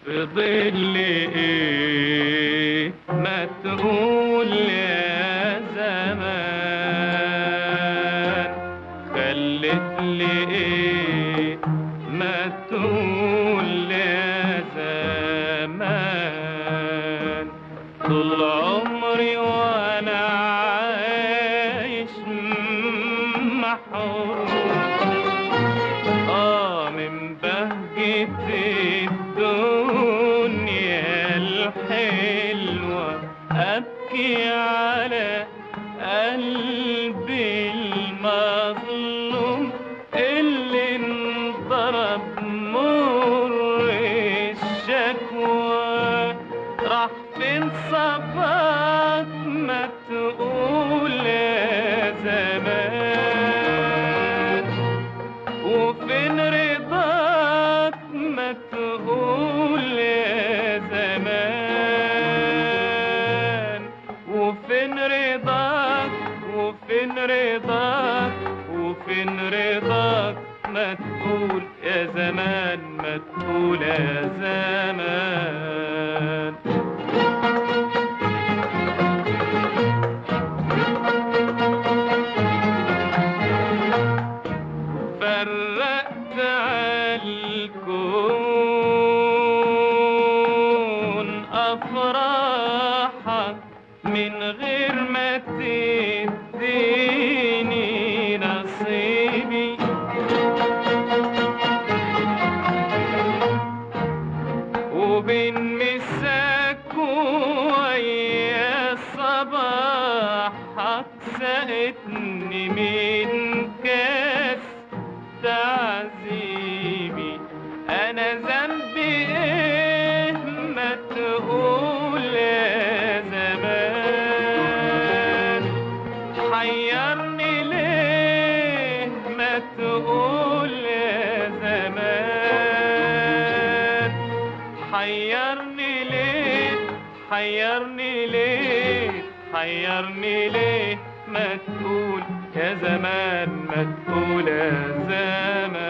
في ظل ايه ما تقول يا زمان خلت لي ايه ما تقول يا زمان طول عمري وانا عايش محروم آه من بهجة الدنيا الحلوة أبكي على قلبي المظلوم اللي انضرب مر الشكوى راح فين صفاك ما تقول يا زمان وفين رضاك ما تقول يا زمان وفين رضاك وفين رضاك وفين رضاك ما تقول يا زمان ما تقول يا زمان فرقت عالكون أفراحك من غير ما تديني نصيبي وبين مساك ويا صباحك سقتني من كاس تعذيبي انا ذنبي ايه ما تقول يا زمان حيرني ليه ما تقول يا زمان حيرني ليه حيرني ليه حيرني ليه ما تقول يا زمان ما تقول يا زمان